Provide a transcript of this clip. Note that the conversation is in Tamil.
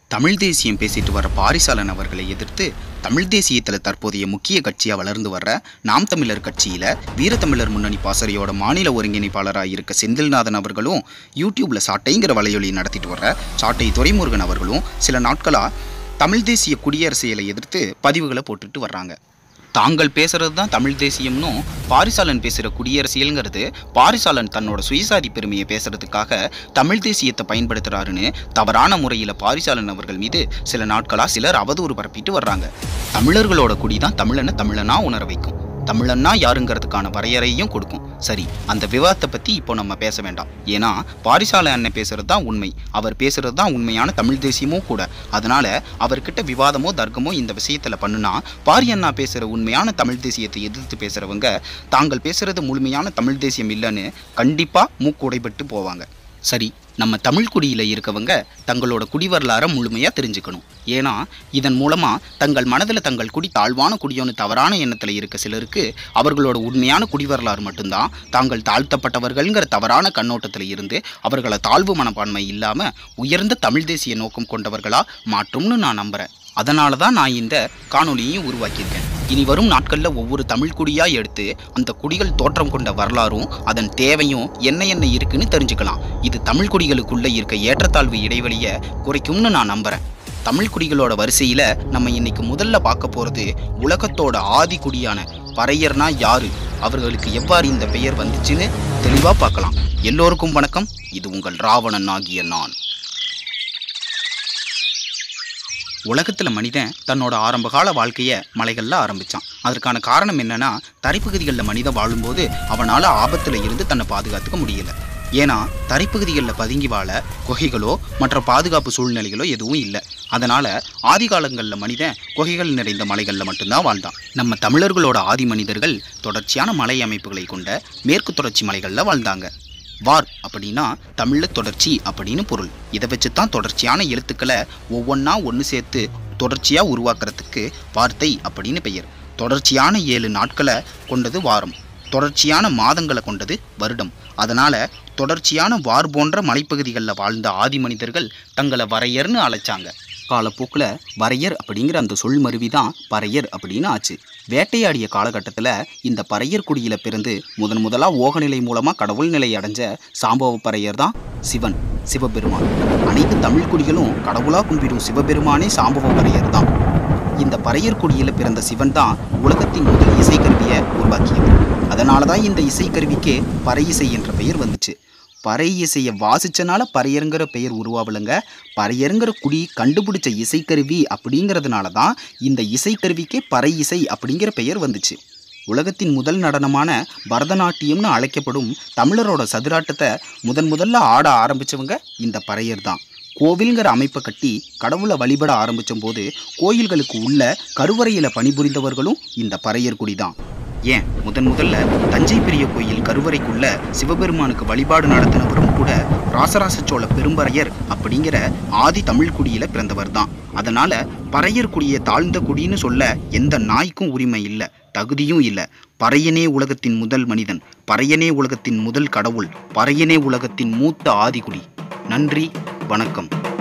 தமிழ் தேசியம் பேசிட்டு வர பாரிசாலன் அவர்களை எதிர்த்து தமிழ் தேசியத்தில் தற்போதைய முக்கிய கட்சியாக வளர்ந்து வர்ற நாம் தமிழர் கட்சியில் வீரத்தமிழர் முன்னணி பாசறையோட மாநில ஒருங்கிணைப்பாளராக இருக்க செந்தில்நாதன் அவர்களும் யூடியூப்பில் சாட்டைங்கிற வலையொலி நடத்திட்டு வர்ற சாட்டை துரைமுருகன் அவர்களும் சில நாட்களாக தமிழ் தேசிய குடியரசியலை எதிர்த்து பதிவுகளை போட்டுட்டு வர்றாங்க தாங்கள் பேசுறது தான் தமிழ் தேசியம்னும் பாரிசாலன் பேசுகிற குடியரசியல்ங்கிறது பாரிசாலன் தன்னோட சுயசாதி பெருமையை பேசுறதுக்காக தமிழ் தேசியத்தை பயன்படுத்துகிறாருன்னு தவறான முறையில் பாரிசாலன் அவர்கள் மீது சில நாட்களாக சிலர் அவதூறு பரப்பிட்டு வர்றாங்க தமிழர்களோட குடி தான் தமிழனை தமிழனா உணர வைக்கும் தமிழன்னா யாருங்கிறதுக்கான வரையறையும் கொடுக்கும் சரி அந்த விவாதத்தை பற்றி இப்போ நம்ம பேச வேண்டாம் ஏன்னா பாரிசால அண்ணன் பேசுறது தான் உண்மை அவர் பேசுறது தான் உண்மையான தமிழ் தேசியமும் கூட அதனால அவர்கிட்ட விவாதமோ தர்க்கமோ இந்த விஷயத்தில் பண்ணுனா பாரி அண்ணா பேசுகிற உண்மையான தமிழ் தேசியத்தை எதிர்த்து பேசுகிறவங்க தாங்கள் பேசுறது முழுமையான தமிழ் தேசியம் இல்லைன்னு கண்டிப்பாக மூக்குடைபட்டு போவாங்க சரி நம்ம தமிழ் குடியில் இருக்கவங்க தங்களோட குடி வரலாறை முழுமையாக தெரிஞ்சுக்கணும் ஏன்னா இதன் மூலமாக தங்கள் மனதில் தங்கள் குடி தாழ்வான குடியோன்னு தவறான எண்ணத்தில் இருக்க சிலருக்கு அவர்களோட உண்மையான குடி வரலாறு மட்டும்தான் தாங்கள் தாழ்த்தப்பட்டவர்கள்ங்கிற தவறான கண்ணோட்டத்தில் இருந்து அவர்களை தாழ்வு மனப்பான்மை இல்லாமல் உயர்ந்த தமிழ் தேசிய நோக்கம் கொண்டவர்களா மாற்றும்னு நான் நம்புகிறேன் அதனால தான் நான் இந்த காணொலியையும் உருவாக்கியிருக்கேன் இனி வரும் நாட்களில் ஒவ்வொரு தமிழ் குடியாக எடுத்து அந்த குடிகள் தோற்றம் கொண்ட வரலாறும் அதன் தேவையும் என்ன என்ன இருக்குன்னு தெரிஞ்சுக்கலாம் இது தமிழ் குடிகளுக்குள்ள இருக்க ஏற்றத்தாழ்வு இடைவெளியை குறைக்கும்னு நான் நம்புகிறேன் தமிழ் குடிகளோட வரிசையில் நம்ம இன்னைக்கு முதல்ல பார்க்க போகிறது உலகத்தோட ஆதி குடியான பறையர்னா யாரு அவர்களுக்கு எவ்வாறு இந்த பெயர் வந்துச்சுன்னு தெளிவாக பார்க்கலாம் எல்லோருக்கும் வணக்கம் இது உங்கள் ராவணன் ஆகிய நான் உலகத்தில் மனிதன் தன்னோட ஆரம்பகால வாழ்க்கையை மலைகளில் ஆரம்பித்தான் அதற்கான காரணம் என்னன்னா தரைப்பகுதிகளில் மனிதன் வாழும்போது அவனால் ஆபத்தில் இருந்து தன்னை பாதுகாத்துக்க முடியல ஏன்னா தரைப்பகுதிகளில் பதுங்கி வாழ குகைகளோ மற்ற பாதுகாப்பு சூழ்நிலைகளோ எதுவும் இல்லை அதனால் ஆதி காலங்களில் மனிதன் குகைகள் நிறைந்த மலைகளில் மட்டும்தான் வாழ்ந்தான் நம்ம தமிழர்களோட ஆதி மனிதர்கள் தொடர்ச்சியான மலை அமைப்புகளை கொண்ட மேற்கு தொடர்ச்சி மலைகளில் வாழ்ந்தாங்க வார் அப்படின்னா தமிழில் தொடர்ச்சி அப்படின்னு பொருள் இதை வச்சு தான் தொடர்ச்சியான எழுத்துக்களை ஒவ்வொன்றா ஒன்று சேர்த்து தொடர்ச்சியாக உருவாக்குறதுக்கு வார்த்தை அப்படின்னு பெயர் தொடர்ச்சியான ஏழு நாட்களை கொண்டது வாரம் தொடர்ச்சியான மாதங்களை கொண்டது வருடம் அதனால் தொடர்ச்சியான வார் போன்ற மலைப்பகுதிகளில் வாழ்ந்த ஆதி மனிதர்கள் தங்களை வரையர்னு அழைச்சாங்க காலப்போக்கில் வரையர் அப்படிங்கிற அந்த சொல் மருவி தான் பறையர் அப்படின்னு ஆச்சு வேட்டையாடிய காலகட்டத்தில் இந்த பறையர் குடியில் பிறந்து முதன் முதலாக ஓகநிலை மூலமாக கடவுள் நிலை அடைஞ்ச சாம்பவ பறையர் தான் சிவன் சிவபெருமான் அனைத்து தமிழ் குடிகளும் கடவுளாக கும்பிடும் சிவபெருமானே சாம்பவ பறையர் தான் இந்த பறையர் குடியில் பிறந்த சிவன் தான் உலகத்தின் முதல் இசைக்கருவியை உருவாக்கியவர் அதனால தான் இந்த இசைக்கருவிக்கு பறை இசை என்ற பெயர் வந்துச்சு பறை இசையை வாசிச்சனால பறையருங்கிற பெயர் உருவாவலைங்க பறையருங்கிற குடி கண்டுபிடிச்ச இசைக்கருவி அப்படிங்கிறதுனால தான் இந்த இசைக்கருவிக்கே பறை இசை அப்படிங்கிற பெயர் வந்துச்சு உலகத்தின் முதல் நடனமான பரதநாட்டியம்னு அழைக்கப்படும் தமிழரோட சதுராட்டத்தை முதன் முதல்ல ஆட ஆரம்பித்தவங்க இந்த பறையர் தான் கோவில்ங்கிற அமைப்பை கட்டி கடவுளை வழிபட ஆரம்பித்த போது கோயில்களுக்கு உள்ள கருவறையில் பணிபுரிந்தவர்களும் இந்த பறையர் குடி தான் ஏன் முதன் முதல்ல தஞ்சை பெரிய கோயில் கருவறைக்குள்ள சிவபெருமானுக்கு வழிபாடு நடத்தினவரும் கூட ராசராச சோழ பெரும்பறையர் அப்படிங்கிற ஆதி தமிழ் குடியில பிறந்தவர் தான் அதனால பறையர் குடியை தாழ்ந்த குடின்னு சொல்ல எந்த நாய்க்கும் உரிமை இல்லை தகுதியும் இல்லை பறையனே உலகத்தின் முதல் மனிதன் பறையனே உலகத்தின் முதல் கடவுள் பறையனே உலகத்தின் மூத்த ஆதிகுடி நன்றி வணக்கம்